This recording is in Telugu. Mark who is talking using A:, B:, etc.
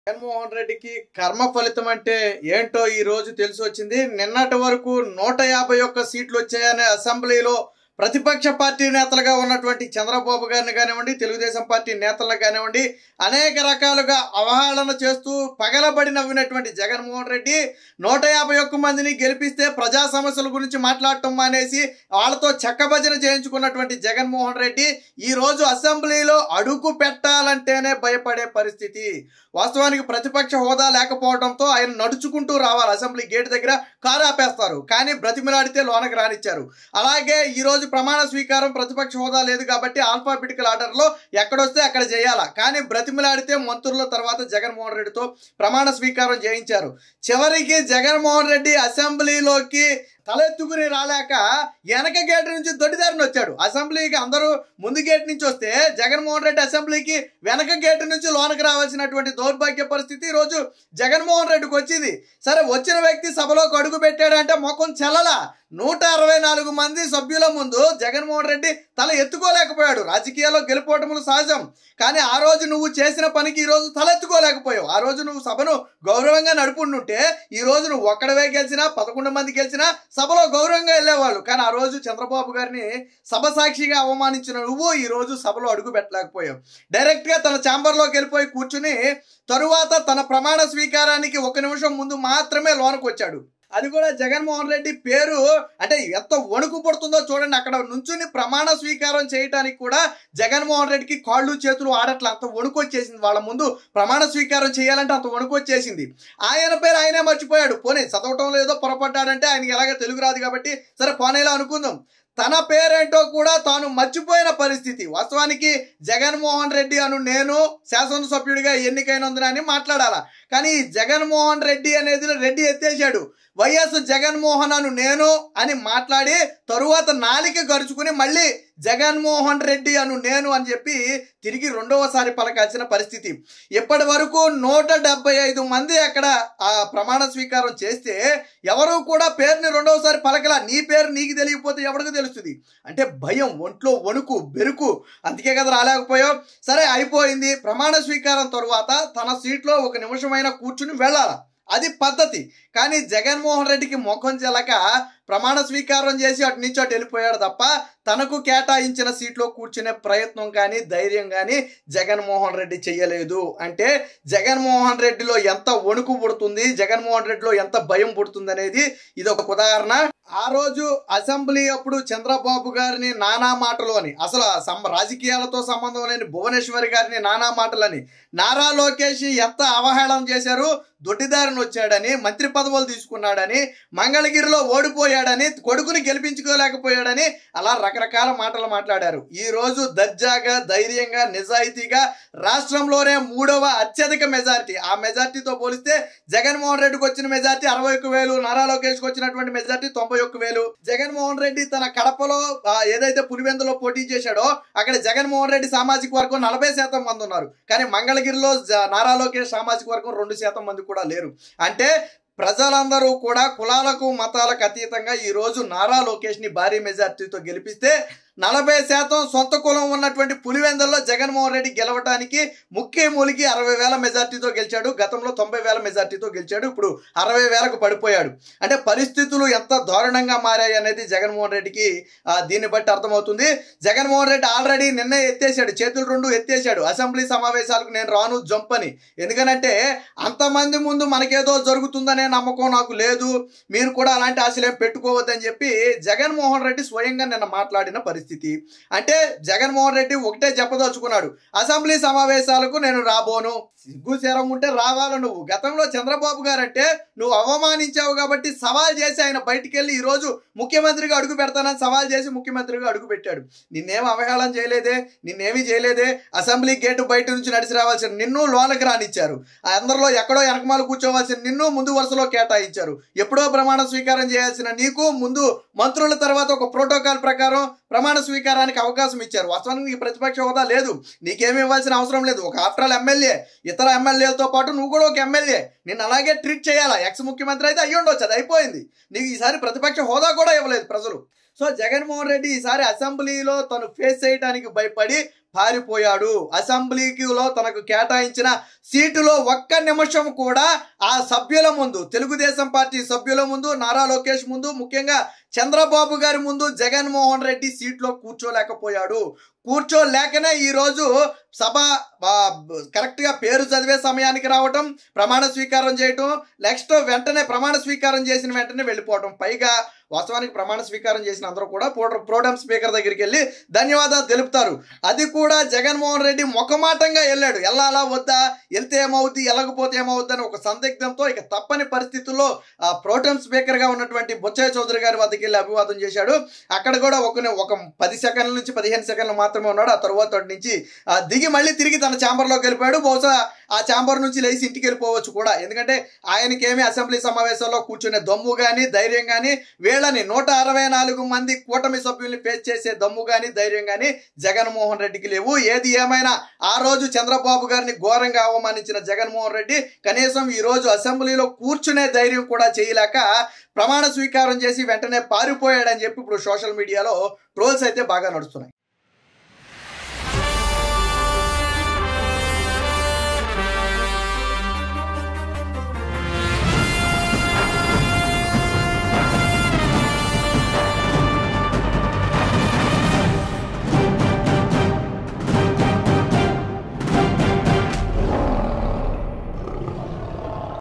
A: జగన్మోహన్ రెడ్డికి కర్మ ఫలితం అంటే ఏంటో ఈ రోజు తెలిసి వచ్చింది నిన్నటి వరకు నూట యాభై ఒక్క సీట్లు వచ్చాయనే అసెంబ్లీలో ప్రతిపక్ష పార్టీ నేతలుగా ఉన్నటువంటి చంద్రబాబు గారిని కానివ్వండి తెలుగుదేశం పార్టీ నేతలను కానివ్వండి అనేక రకాలుగా అవహేళన చేస్తూ పగలబడి నవ్వినటువంటి జగన్మోహన్ రెడ్డి నూట యాభై ఒక్క మందిని గెలిపిస్తే ప్రజా సమస్యల గురించి మాట్లాడటం మానేసి వాళ్ళతో చెక్కభజన చేయించుకున్నటువంటి జగన్మోహన్ రెడ్డి ఈ రోజు అసెంబ్లీలో అడుగు పెట్టాలంటేనే భయపడే పరిస్థితి వాస్తవానికి ప్రతిపక్ష హోదా లేకపోవడంతో ఆయన నడుచుకుంటూ రావాలి అసెంబ్లీ గేట్ దగ్గర కారు ఆపేస్తారు కానీ బ్రతిమిలాడితే లోనకి రానిచ్చారు అలాగే ఈ రోజు ప్రమాణ స్వీకారం ప్రతిపక్ష హోదా లేదు కాబట్టి ఆల్ఫాబెటికల్ ఆర్డర్లో ఎక్కడొస్తే అక్కడ చేయాలా కానీ బ్రతిమిలాడితే మంత్రుల తర్వాత జగన్మోహన్ రెడ్డితో ప్రమాణ స్వీకారం చేయించారు చివరికి జగన్మోహన్ రెడ్డి అసెంబ్లీలోకి తలెత్తుకుని రాలేక వెనక గేట్ నుంచి దొడ్డిదారిని వచ్చాడు అసెంబ్లీకి అందరూ ముందు గేట్ నుంచి వస్తే జగన్మోహన్ రెడ్డి అసెంబ్లీకి వెనక గేట్ నుంచి లోనకి రావాల్సినటువంటి దౌర్భాగ్య పరిస్థితి ఈ రోజు జగన్మోహన్ రెడ్డికి వచ్చింది సరే వచ్చిన వ్యక్తి సభలోకి అడుగు పెట్టాడంటే మొఖం చెల్లలా నూట అరవై నాలుగు మంది సభ్యుల ముందు జగన్మోహన్ రెడ్డి తల ఎత్తుకోలేకపోయాడు రాజకీయాల్లో గెలుపోవటములు సహజం కానీ ఆ రోజు నువ్వు చేసిన పనికి ఈ రోజు తల ఎత్తుకోలేకపోయావు ఆ రోజు నువ్వు సభను గౌరవంగా నడుపుంటుంటే ఈ రోజు నువ్వు ఒక్కడవే గెలిచినా పదకొండు మంది గెలిచినా సభలో గౌరవంగా వెళ్ళేవాళ్ళు కానీ ఆ రోజు చంద్రబాబు గారిని సభ సాక్షిగా అవమానించిన నువ్వు ఈ రోజు సభలో అడుగు పెట్టలేకపోయావు డైరెక్ట్ గా తన ఛాంబర్లోకి వెళ్ళిపోయి కూర్చుని తరువాత తన ప్రమాణ స్వీకారానికి ఒక నిమిషం ముందు మాత్రమే లోనకు వచ్చాడు అది కూడా జగన్మోహన్ రెడ్డి పేరు అంటే ఎంత వణుకు పడుతుందో చూడండి అక్కడ నుంచుని ప్రమాణ స్వీకారం చేయడానికి కూడా జగన్మోహన్ రెడ్డికి కాళ్ళు చేతులు ఆడట్ల అంత వణుకు వచ్చేసింది వాళ్ళ ముందు ప్రమాణ స్వీకారం చేయాలంటే అంత వణుకు వచ్చేసింది ఆయన పేరు ఆయనే మర్చిపోయాడు పోనీ చదవటం లేదో పొరపడ్డాడంటే ఆయనకి ఎలాగ తెలుగు రాదు కాబట్టి సరే పోనేలా అనుకుందాం తన పేరేంటో కూడా తాను మర్చిపోయిన పరిస్థితి వాస్తవానికి జగన్మోహన్ రెడ్డి అను నేను శాసనసభ్యుడిగా ఎన్నికైనందున అని మాట్లాడాలా కానీ ఈ జగన్మోహన్ రెడ్డి అనేది రెడ్డి ఎత్తేసాడు వైఎస్ జగన్మోహన్ అను నేను అని మాట్లాడి తరువాత నాలిక గరుచుకుని మళ్ళీ జగన్మోహన్ రెడ్డి అను నేను అని చెప్పి తిరిగి రెండవసారి పలకాల్సిన పరిస్థితి ఇప్పటి వరకు నూట డెబ్బై ఐదు మంది అక్కడ ఆ ప్రమాణ స్వీకారం చేస్తే ఎవరు కూడా పేరుని రెండవసారి పలకలా నీ పేరు నీకు తెలియకపోతే ఎవరికి తెలుస్తుంది అంటే భయం ఒంట్లో వణుకు బెరుకు అందుకే కదా రాలేకపోయావు సరే అయిపోయింది ప్రమాణ స్వీకారం తరువాత తన సీట్లో ఒక నిమిషమైనా కూర్చుని వెళ్ళాల అది పద్ధతి కానీ జగన్మోహన్ రెడ్డికి ముఖం చెలక ప్రమాణ స్వీకారం చేసి అటు నుంచి అటు వెళ్ళిపోయాడు తప్ప తనకు కేటాయించిన సీట్లో కూర్చునే ప్రయత్నం కానీ ధైర్యం కానీ జగన్మోహన్ రెడ్డి చెయ్యలేదు అంటే జగన్మోహన్ రెడ్డిలో ఎంత వణుకు పుడుతుంది జగన్మోహన్ రెడ్డిలో ఎంత భయం పుడుతుంది అనేది ఇది ఒక ఉదాహరణ ఆ రోజు అసెంబ్లీ అప్పుడు చంద్రబాబు గారిని నానా మాటలు అని అసలు సం రాజకీయాలతో సంబంధం లేని భువనేశ్వరి గారిని నానా మాటలని నారా లోకేష్ ఎంత అవహేళన చేశారు దొడ్డిదారిని వచ్చాడని మంత్రి పదవులు తీసుకున్నాడని మంగళగిరిలో ఓడిపోయాడని కొడుకుని గెలిపించుకోలేకపోయాడని అలా రకరకాల మాటలు మాట్లాడారు ఈ రోజు దర్జాగా ధైర్యంగా నిజాయితీగా రాష్ట్రంలోనే మూడవ అత్యధిక మెజారిటీ ఆ మెజారిటీతో పోలిస్తే జగన్మోహన్ రెడ్డికి వచ్చిన మెజారిటీ అరవై ఒక్క వేలు నారా లోకేష్కి వచ్చినటువంటి మెజారిటీ తొంభై ఒక్క వేలు జగన్మోహన్ రెడ్డి తన కడపలో ఆ, ఏదైతే పులివెందులో పోటీ చేశాడో అక్కడ జగన్మోహన్ రెడ్డి సామాజిక వర్గం నలభై శాతం మంది ఉన్నారు కానీ మంగళగిరిలో జ- నారా లోకేష్ సామాజిక వర్గం రెండు శాతం మంది కూడా లేరు అంటే ప్రజలందరూ కూడా కులాలకు మతాలకు అతీతంగా ఈ రోజు నారా లోకేష్ ని భారీ మెజార్టీతో గెలిపిస్తే నలభై శాతం సొంత కులం ఉన్నటువంటి పులివెందుల్లో జగన్మోహన్ రెడ్డి గెలవడానికి ముఖ్య మూలికి అరవై వేల మెజార్టీతో గెలిచాడు గతంలో తొంభై వేల మెజార్టీతో గెలిచాడు ఇప్పుడు అరవై వేలకు పడిపోయాడు అంటే పరిస్థితులు ఎంత దారుణంగా మారాయి అనేది జగన్మోహన్ రెడ్డికి ఆ, దీన్ని బట్టి అర్థమవుతుంది జగన్మోహన్ రెడ్డి ఆల్రెడీ నిన్నే ఎత్తేసాడు చేతులు రెండు ఎత్తేసాడు అసెంబ్లీ సమావేశాలకు నేను రాను జంప్ అని ఎందుకనంటే అంతమంది ముందు మనకేదో జరుగుతుందనే నమ్మకం నాకు లేదు మీరు కూడా అలాంటి ఆశలేం పెట్టుకోవద్దని చెప్పి జగన్మోహన్ రెడ్డి స్వయంగా నిన్న మాట్లాడిన పరిస్థితి అంటే జగన్మోహన్ రెడ్డి ఒకటే చెప్పదలుచుకున్నాడు అసెంబ్లీ సమావేశాలకు నేను రాబోను సిగ్గు శరం ఉంటే రావాలి నువ్వు గతంలో చంద్రబాబు గారు అంటే నువ్వు అవమానించావు కాబట్టి సవాల్ చేసి ఆయన బయటికి వెళ్ళి ఈ రోజు ముఖ్యమంత్రిగా అడుగు పెడతానని సవాల్ చేసి ముఖ్యమంత్రిగా అడుగు పెట్టాడు నిన్నేం అవహేళన చేయలేదే నిన్నేమీ చేయలేదే అసెంబ్లీ గేటు బయట నుంచి నడిచి రావాల్సిన నిన్ను లోనకి రానిచ్చారు అందరిలో ఎక్కడో వెనకమాలు కూర్చోవాల్సిన నిన్ను ముందు వరుసలో కేటాయించారు ఎప్పుడో ప్రమాణ స్వీకారం చేయాల్సిన నీకు ముందు మంత్రుల తర్వాత ఒక ప్రోటోకాల్ ప్రకారం ప్రమాణ స్వీకారానికి అవకాశం ఇచ్చారు వాస్తవానికి నీకు ప్రతిపక్ష హోదా లేదు నీకేమి ఇవ్వాల్సిన అవసరం లేదు ఒక ఆఫ్టర్ ఆల్ ఎమ్మెల్యే ఇతర ఎమ్మెల్యేలతో పాటు నువ్వు కూడా ఒక ఎమ్మెల్యే నిన్ను అలాగే ట్రీట్ చేయాలా ఎక్స్ ముఖ్యమంత్రి అయితే అయ్యి ఉండొచ్చు అది అయిపోయింది నీకు ఈసారి ప్రతిపక్ష హోదా కూడా ఇవ్వలేదు ప్రజలు సో జగన్మోహన్ రెడ్డి ఈసారి అసెంబ్లీలో తను ఫేస్ చేయడానికి భయపడి పారిపోయాడు అసెంబ్లీకిలో తనకు కేటాయించిన సీటులో ఒక్క నిమిషం కూడా ఆ సభ్యుల ముందు తెలుగుదేశం పార్టీ సభ్యుల ముందు నారా లోకేష్ ముందు ముఖ్యంగా చంద్రబాబు గారి ముందు జగన్మోహన్ రెడ్డి సీట్లో కూర్చోలేకపోయాడు కూర్చోలేకనే ఈరోజు సభ ఆ, కరెక్ట్గా పేరు చదివే సమయానికి రావటం ప్రమాణ స్వీకారం చేయటం నెక్స్ట్ వెంటనే ప్రమాణ స్వీకారం చేసిన వెంటనే వెళ్ళిపోవటం పైగా వాస్తవానికి ప్రమాణ స్వీకారం చేసిన అందరూ కూడా ప్రో- ప్రోటం స్పీకర్ దగ్గరికి వెళ్ళి ధన్యవాదాలు తెలుపుతారు అది కూడా జగన్మోహన్ రెడ్డి ముఖమాటంగా వెళ్ళాడు వెళ్ళాలా వద్దా వెళ్తే ఏమవుద్ది వెళ్ళకపోతే ఏమవుద్ది అని ఒక సందిగ్ధంతో ఇక తప్పని పరిస్థితుల్లో ఆ ప్రోటం స్పీకర్గా ఉన్నటువంటి బొచ్చయ్య చౌదరి గారి వద్దకు వెళ్ళి అభివాదం చేశాడు అక్కడ కూడా ఒక ఒక పది సెకండ్ల నుంచి పదిహేను సెకండ్లు మాత్రమే ఉన్నాడు ఆ తర్వాత అటు నుంచి ఆ, దిగి మళ్ళీ తిరిగి తన ఛాంబర్లోకి వెళ్ళిపోయాడు బహుశా ఆ ఛాంబర్ నుంచి లేచి ఇంటికి వెళ్ళిపోవచ్చు కూడా ఎందుకంటే ఆయనకేమీ అసెంబ్లీ సమావేశంలో కూర్చునే దమ్ము కానీ ధైర్యం కానీ వీళ్ళని నూట అరవై నాలుగు మంది కూటమి సభ్యుల్ని ఫేస్ చేసే దమ్ము కానీ ధైర్యం కానీ జగన్మోహన్ రెడ్డికి లేవు ఏది ఏమైనా ఆ రోజు చంద్రబాబు గారిని ఘోరంగా అవమానించిన జగన్మోహన్ రెడ్డి కనీసం ఈ రోజు అసెంబ్లీలో కూర్చునే ధైర్యం కూడా చేయలేక ప్రమాణ స్వీకారం చేసి వెంటనే పారిపోయాడని చెప్పి ఇప్పుడు సోషల్ మీడియాలో ట్రోల్స్ అయితే బాగా నడుస్తున్నాయి